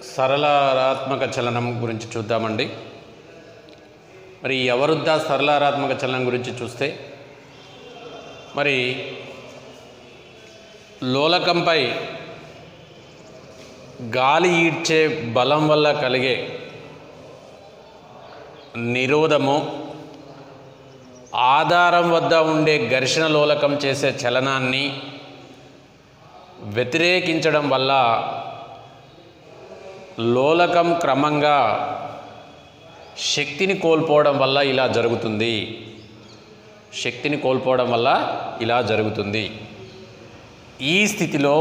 సరళారాత్మక చలనం గురించి చూద్దామండి మరి ఈ అవరుద్ధ సరళారాత్మక చలనం గురించి చూస్తే మరి లోలకంపై గాలి ఈడ్చే బలం వల్ల కలిగే నిరోధము ఆధారం వద్ద ఉండే ఘర్షణ లోలకం చేసే చలనాన్ని వ్యతిరేకించడం వల్ల లోలకం క్రమంగా శక్తిని కోల్పోవడం వల్ల ఇలా జరుగుతుంది శక్తిని కోల్పోవడం వల్ల ఇలా జరుగుతుంది ఈ స్థితిలో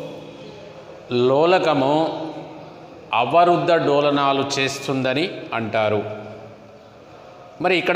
లోలకము అవరుద్ధ డోలనాలు చేస్తుందని అంటారు మరి ఇక్కడ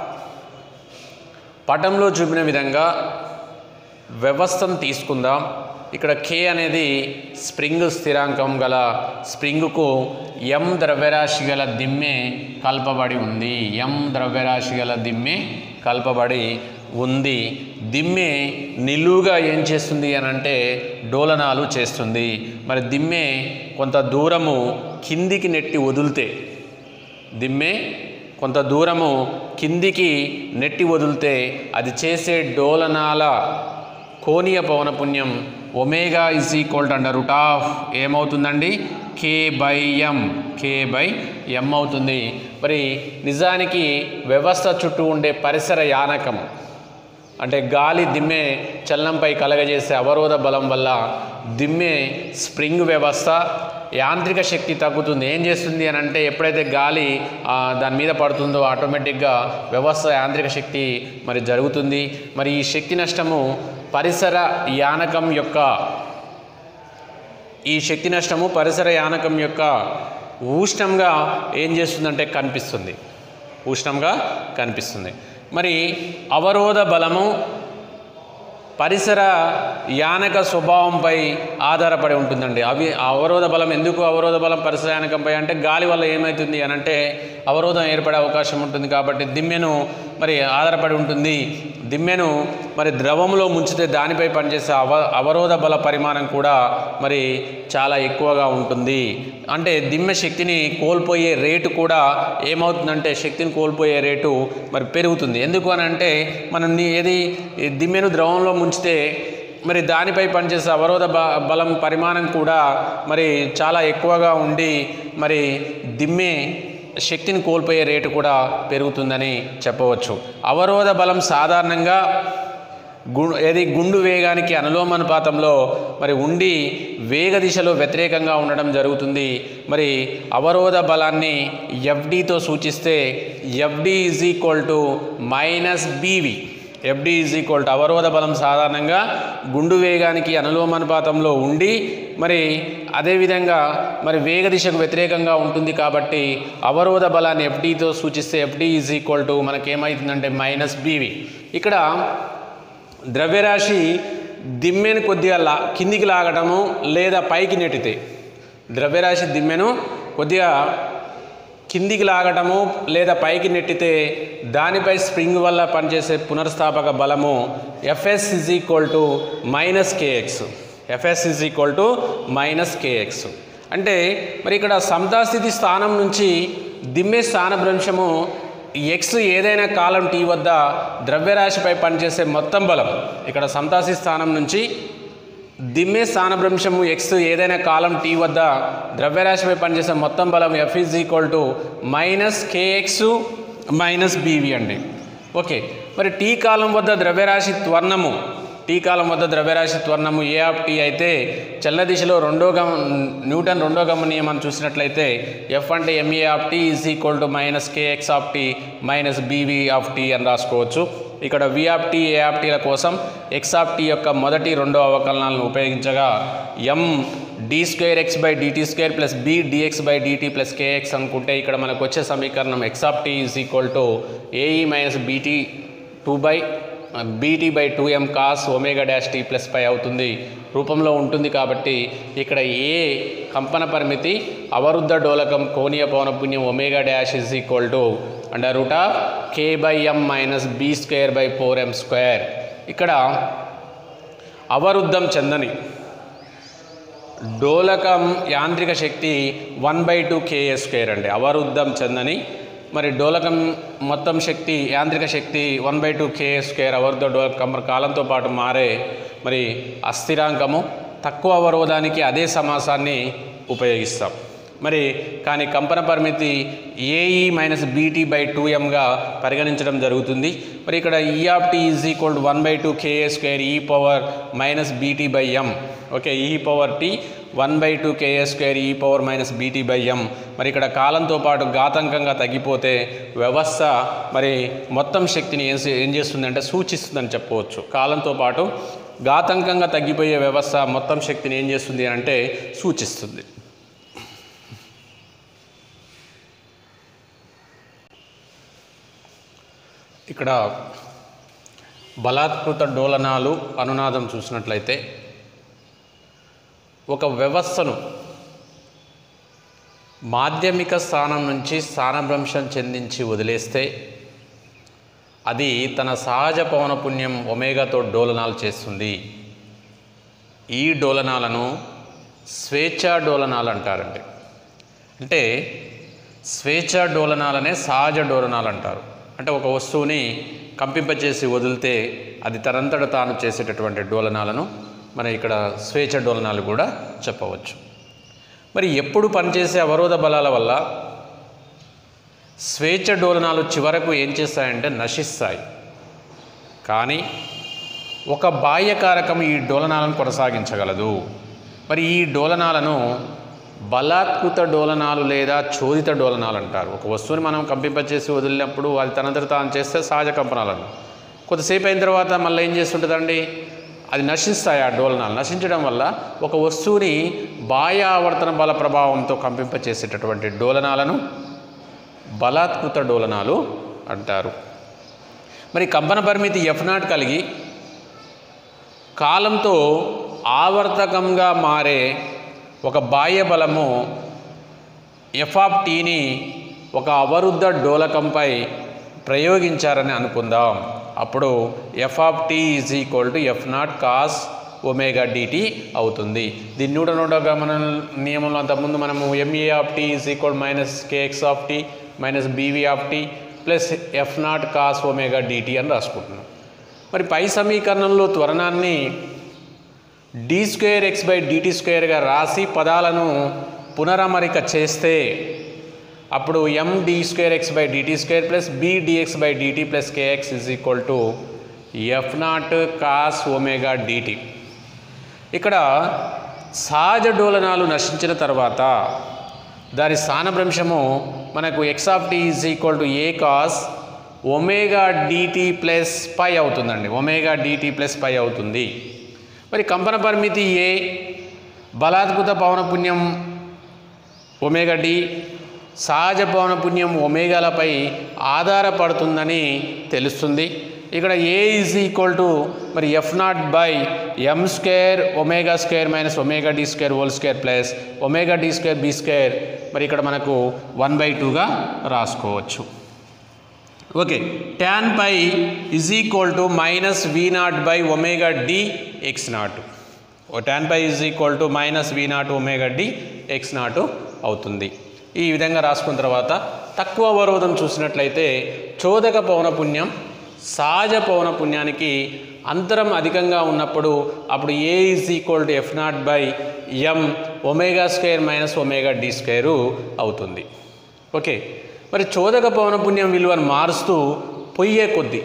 పటంలో చూపిన విధంగా వ్యవస్థను తీసుకుందాం ఇక్కడ కే అనేది స్ప్రింగ్ స్థిరాంకం గల స్ప్రింగ్కు ఎం ద్రవ్యరాశి గల దిమ్మె కలపబడి ఉంది ఎం ద్రవ్యరాశి గల దిమ్మె కలపబడి ఉంది దిమ్మె నిలువుగా ఏం చేస్తుంది అని అంటే డోలనాలు చేస్తుంది మరి దిమ్మె కొంత దూరము కిందికి నెట్టి వదిలితే దిమ్మె కొంత దూరము కిందికి నెట్టి వదిలితే అది చేసే డోలనాల కోణీయ పవనపుణ్యం omega is equal to under root of ఏమవుతుందండి K by M K by ఎం అవుతుంది మరి నిజానికి వ్యవస్థ చుట్టూ ఉండే పరిసర యానకం అంటే గాలి దిమ్మె చలనంపై కలగజేసే అవరోధ బలం వల్ల దిమ్మె స్ప్రింగ్ వ్యవస్థ యాంత్రిక శక్తి తగ్గుతుంది ఏం చేస్తుంది అని అంటే ఎప్పుడైతే గాలి ఆ, దాని మీద పడుతుందో ఆటోమేటిక్గా వ్యవస్థ యాంత్రిక శక్తి మరి జరుగుతుంది మరి ఈ శక్తి నష్టము పరిసర యానకం యొక్క ఈ శక్తి నష్టము పరిసర యానకం యొక్క ఉష్ణంగా ఏం చేస్తుందంటే కనిపిస్తుంది ఉష్ణంగా కనిపిస్తుంది మరి అవరోధ బలము పరిసర యానక స్వభావంపై ఆధారపడి ఉంటుందండి అవి ఆ అవరోధ బలం ఎందుకు అవరోధ బలం పరిసర యానకంపై అంటే గాలి వల్ల ఏమవుతుంది అని అంటే అవరోధం ఏర్పడే అవకాశం ఉంటుంది కాబట్టి దిమ్మెను మరి ఆధారపడి ఉంటుంది దిమ్మెను మరి ద్రవంలో ముంచితే దానిపై పనిచేసే అవ అవరోధ బల పరిమాణం కూడా మరి చాలా ఎక్కువగా ఉంటుంది అంటే దిమ్మె శక్తిని కోల్పోయే రేటు కూడా ఏమవుతుందంటే శక్తిని కోల్పోయే రేటు మరి పెరుగుతుంది ఎందుకు అని అంటే మనం ని- ఏది ఈ దిమ్మెను ద్రవంలో ముంచితే మరి దానిపై పనిచేసే అవరోధ బ బలం పరిమాణం కూడా మరి చాలా ఎక్కువగా ఉండి మరి దిమ్మె శక్తిని కోల్పోయే రేటు కూడా పెరుగుతుందని చెప్పవచ్చు అవరోధ బలం సాధారణంగా గు ఏది గుండు వేగానికి అనులోమానుపాతంలో మరి ఉండి వేగ దిశలో వ్యతిరేకంగా ఉండడం జరుగుతుంది మరి అవరోధ బలాన్ని ఎఫ్డితో సూచిస్తే FD is equal to minus BV FD is equal to అవరోధ బలం సాధారణంగా గుండు వేగానికి అనులోమానుపాతంలో ఉండి మరి అదేవిధంగా మరి వేగ దిశకు వ్యతిరేకంగా ఉంటుంది కాబట్టి అవరోధ బలాన్ని ఎఫ్డితో సూచిస్తే ఎఫ్డి ఈజ్ ఈక్వల్ టు మనకేమవుతుందంటే మైనస్ బీవి ఇక్కడ ద్రవ్యరాశి దిమ్మెను కొద్దిగా లా కిందికి లాగటము లేదా పైకి నెట్టితే ద్రవ్యరాశి దిమ్మెను కొద్దిగా కిందికి లాగటము లేదా పైకి నెట్టితే దానిపై స్ప్రింగ్ వల్ల పనిచేసే పునర్స్థాపక బలము FS is equal to minus KX FS is equal to minus KX అంటే మరి ఇక్కడ సమతాస్థితి స్థానం నుంచి దిమ్మె స్థానభ్రంశము ఎక్స్ ఏదైనా కాలం టీ వద్ద ద్రవ్యరాశిపై పనిచేసే మొత్తం బలం ఇక్కడ సమతాస్థితి స్థానం నుంచి దిమ్మే స్థానభ్రంశము ఎక్స్ ఏదైనా కాలం టీ వద్ద ద్రవ్యరాశిపై పనిచేసే మొత్తం బలం F is equal to minus KX minus BV అండి ఓకే మరి టీ కాలం వద్ద ద్రవ్యరాశి త్వర్ణము టీ కాలం వద్ద ద్రవ్యరాశి త్వర్ణము ఏ ఆఫ్ టీ అయితే చల్ల దిశలో రెండో గమ న్యూటన్ రెండో గమ నియమాన్ని చూసినట్లయితే ఎఫ్ అంటే MA of T is equal to minus KX of T minus BV of T అని రాసుకోవచ్చు ఇక్కడ V of T A of టీల కోసం ఎక్స్ ఆఫ్ టీ యొక్క మొదటి రెండో అవకలనాలను ఉపయోగించగా M D square X by DT square plus B DX by DT plus KX అనుకుంటే ఇక్కడ మనకు వచ్చే సమీకరణం X of T is equal to AE minus BT two by BT by two M cos omega dash T plus pi అవుతుంది రూపంలో ఉంటుంది కాబట్టి ఇక్కడ ఏ కంపన పరిమితి అవరుద్ధ డోలకం కోణీయ పౌనపుణ్యం omega dash is equal to under root of K by M minus B square by four M square ఇక్కడ అవరుద్ధం చెందని డోలకం యాంత్రిక శక్తి one by two KA square అండి అవరుద్ధం చెందని మరి డోలకం మొత్తం శక్తి యాంత్రిక శక్తి one by two KA square అవరుద్ధ డోలకం మరి కాలంతో పాటు మారే మరి అస్థిరాంకము తక్కువ అవరోధానికి అదే సమాసాన్ని ఉపయోగిస్తాం మరి కానీ కంపన పరిమితి AE minus BT by two ఎంగా పరిగణించడం జరుగుతుంది మరి ఇక్కడ E of T is equal to one by two KA square E power minus BT by M okay E power T one by two KA square E power minus BT by M మరి ఇక్కడ కాలంతో పాటు ఘాతంకంగా తగ్గిపోతే వ్యవస్థ మరి మొత్తం శక్తిని ఏం చే- ఏం చేస్తుందంటే సూచిస్తుందని చెప్పవచ్చు కాలంతో పాటు ఘాతంకంగా తగ్గిపోయే వ్యవస్థ మొత్తం శక్తిని ఏం చేస్తుంది అంటే సూచిస్తుంది ఇక్కడ బలాత్కృత డోలనాలు అనునాదం చూసినట్లయితే ఒక వ్యవస్థను మాధ్యమిక స్థానం నుంచి స్థానభ్రంశం చెందించి వదిలేస్తే అది తన సహజ పవనపుణ్యం ఒమేగాతో డోలనాలు చేస్తుంది ఈ డోలనాలను స్వేచ్ఛా డోలనాలు అంటారండి అంటే స్వేచ్ఛా డోలనాలనే సహజ డోలనాలు అంటారు అంటే ఒక వస్తువుని కంపింపచేసి వదిలితే అది తనంతట తాను చేసేటటువంటి డోలనాలను మనం ఇక్కడ స్వేచ్ఛ డోలనాలు కూడా చెప్పవచ్చు మరి ఎప్పుడు పనిచేసే అవరోధ బలాల వల్ల స్వేచ్ఛ డోలనాలు చివరకు ఏం చేస్తాయంటే నశిస్తాయి కానీ ఒక బాహ్యకారకం ఈ డోలనాలను కొనసాగించగలదు మరి ఈ డోలనాలను బలాత్కృత డోలనాలు లేదా చోదిత డోలనాలు అంటారు ఒక వస్తువుని మనం కంపింపచేసి వదిలినప్పుడు అది తనంతట తాను చేస్తే సహజ కంపనాలను కొద్దిసేపు అయిన తర్వాత మళ్ళీ ఏం చేస్తుంటుందండి అది నశిస్తాయి ఆ డోలనాలు నశించడం వల్ల ఒక వస్తువుని బాహ్య ఆవర్తన బల ప్రభావంతో కంపింపచేసేటటువంటి డోలనాలను బలాత్కృత డోలనాలు అంటారు మరి కంపన పరిమితి ఎఫ్ నాట్ కలిగి కాలంతో ఆవర్తకంగా మారే ఒక బాహ్య బలము ఎఫ్ ఆఫ్ టీని ఒక అవరుద్ధ డోలకంపై ప్రయోగించారని అనుకుందాం అప్పుడు F of T is equal to F naught cos omega DT అవుతుంది దీన్ని నూట నూట గమన నియమంలో అంతకుముందు మనము MA of T is equal minus KX of T minus BV of T plus F naught cos omega DT అని రాసుకుంటున్నాం మరి పై సమీకరణంలో త్వరణాన్ని D square X by DT స్క్వేర్గా రాసి పదాలను పునరమరిక చేస్తే అప్పుడు M D square X by DT square plus B DX by DT plus KX is equal to F naught cos omega DT ఇక్కడ సహజ డోలనాలు నశించిన తర్వాత దాని స్థానభ్రంశము మనకు X of T is equal to A cos omega DT plus pi అవుతుందండి omega DT plus pi అవుతుంది మరి కంపన పరిమితి ఏ బలాత్కృత పవనపుణ్యం ఒమేగా డి సహజ పవనపుణ్యం ఒమేగాలపై ఆధారపడుతుందని తెలుస్తుంది ఇక్కడ ఏ ఈజ్ ఈక్వల్ టు మరి F naught by M square omega square minus omega D square whole square plus omega D square B square మరి ఇక్కడ మనకు వన్ బై టూగా రాసుకోవచ్చు okay tan pi is equal to minus V naught by omega D X naught tan pi is equal to minus V naught omega D X naught అవుతుంది ఈ విధంగా రాసుకున్న తర్వాత తక్కువ అవరోధం చూసినట్లయితే చోదక పౌనపుణ్యం సహజ పౌనపుణ్యానికి అంతరం అధికంగా ఉన్నప్పుడు అప్పుడు A is equal to F naught by M omega square minus omega D square అవుతుంది ఓకే మరి చోదక పౌనపుణ్యం విలువను మారుస్తూ పొయ్యే కొద్దీ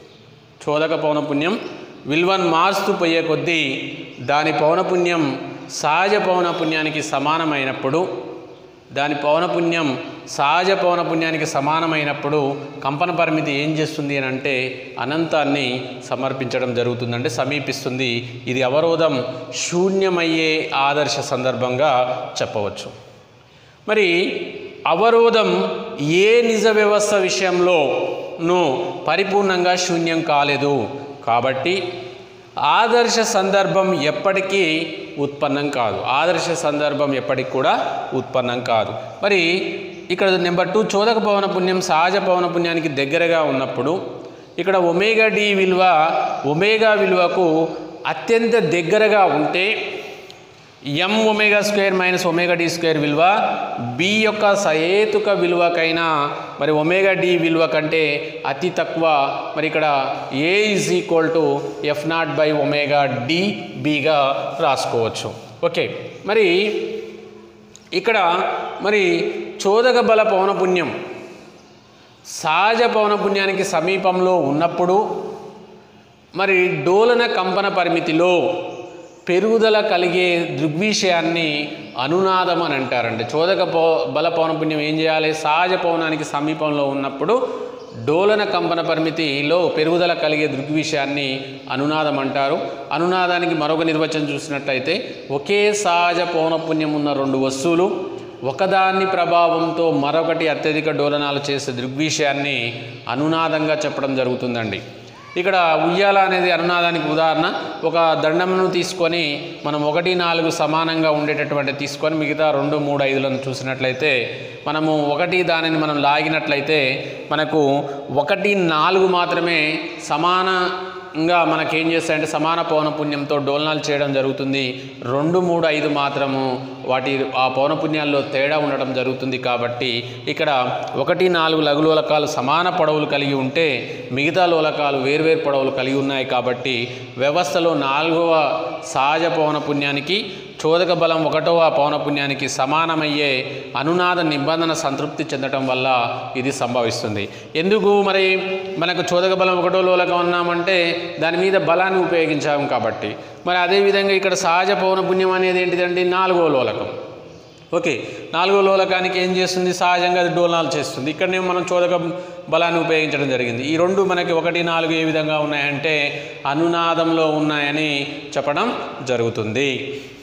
చోదక పౌనపుణ్యం విలువను మారుస్తూ పోయే కొద్దీ దాని పౌనపుణ్యం సహజ పౌనపుణ్యానికి సమానమైనప్పుడు దాని పౌనపుణ్యం సహజ పౌనపుణ్యానికి సమానమైనప్పుడు కంపన పరిమితి ఏం చేస్తుంది అని అంటే అనంతాన్ని సమర్పించడం జరుగుతుందంటే సమీపిస్తుంది ఇది అవరోధం శూన్యమయ్యే ఆదర్శ సందర్భంగా చెప్పవచ్చు మరి అవరోధం ఏ నిజ వ్యవస్థ విషయంలోనూ పరిపూర్ణంగా శూన్యం కాలేదు కాబట్టి ఆదర్శ సందర్భం ఎప్పటికీ ఉత్పన్నం కాదు ఆదర్శ సందర్భం ఎప్పటికి కూడా ఉత్పన్నం కాదు మరి ఇక్కడ నెంబర్ టూ చోదక పవన పుణ్యం సహజ పవన పుణ్యానికి దగ్గరగా ఉన్నప్పుడు ఇక్కడ ఒమేగా డి విలువ ఒమేగా విలువకు అత్యంత దగ్గరగా ఉంటే M omega square minus omega D square విలువ బి యొక్క సహేతుక విలువకైనా మరి ఒమేగా డి విలువ కంటే అతి తక్కువ మరి ఇక్కడ A is equal to F naught by omega D బిగా రాసుకోవచ్చు ఓకే మరి ఇక్కడ మరి చోదక బల పౌనపుణ్యం సహజ పౌనపుణ్యానికి సమీపంలో ఉన్నప్పుడు మరి డోలన కంపన పరిమితిలో పెరుగుదల కలిగే దృగ్విషయాన్ని అనునాదం అని అంటారండి చోదక పౌ బల పౌనపుణ్యం ఏం చేయాలి సహజ పౌనానికి సమీపంలో ఉన్నప్పుడు డోలన కంపన పరిమితిలో పెరుగుదల కలిగే దృగ్విషయాన్ని అనునాదం అంటారు అనునాదానికి మరొక నిర్వచనం చూసినట్లయితే ఒకే సహజ పౌనపుణ్యం ఉన్న రెండు వస్తువులు ఒకదాని ప్రభావంతో మరొకటి అత్యధిక డోలనాలు చేసే దృగ్విషయాన్ని అనునాదంగా చెప్పడం జరుగుతుందండి ఇక్కడ ఉయ్యాల అనేది అనునాదానికి ఉదాహరణ ఒక దండమును తీసుకొని మనం ఒకటి నాలుగు సమానంగా ఉండేటటువంటి తీసుకొని మిగతా రెండు మూడు ఐదులను చూసినట్లయితే మనము ఒకటి దానిని మనం లాగినట్లయితే మనకు ఒకటి నాలుగు మాత్రమే సమానంగా మనకేం చేస్తాయంటే సమాన పౌనపుణ్యంతో డోలనాలు చేయడం జరుగుతుంది రెండు మూడు ఐదు మాత్రము వాటి ఆ పౌనపుణ్యాల్లో తేడా ఉండడం జరుగుతుంది కాబట్టి ఇక్కడ ఒకటి నాలుగు లఘు లోలకాలు సమాన పొడవులు కలిగి ఉంటే మిగతా లోలకాలు వేర్వేరు పొడవులు కలిగి ఉన్నాయి కాబట్టి వ్యవస్థలో నాలుగవ సహజ పౌనపుణ్యానికి చోదక బలం ఒకటవ పౌనపుణ్యానికి సమానమయ్యే అనునాద నిబంధన సంతృప్తి చెందటం వల్ల ఇది సంభవిస్తుంది ఎందుకు మరి మనకు చోదక బలం ఒకటో లోలకం ఉన్నామంటే దాని మీద బలాన్ని ఉపయోగించాము కాబట్టి మరి అదేవిధంగా ఇక్కడ సహజ పౌనపుణ్యం అనేది ఏంటిదండి నాలుగో లోలకం ఓకే నాలుగో లోలకానికి ఏం చేస్తుంది సహజంగా అది డోలనాలు చేస్తుంది ఇక్కడనే మనం చోదక బలాన్ని ఉపయోగించడం జరిగింది ఈ రెండు మనకి ఒకటి నాలుగు ఏ విధంగా ఉన్నాయంటే అనునాదంలో ఉన్నాయని చెప్పడం జరుగుతుంది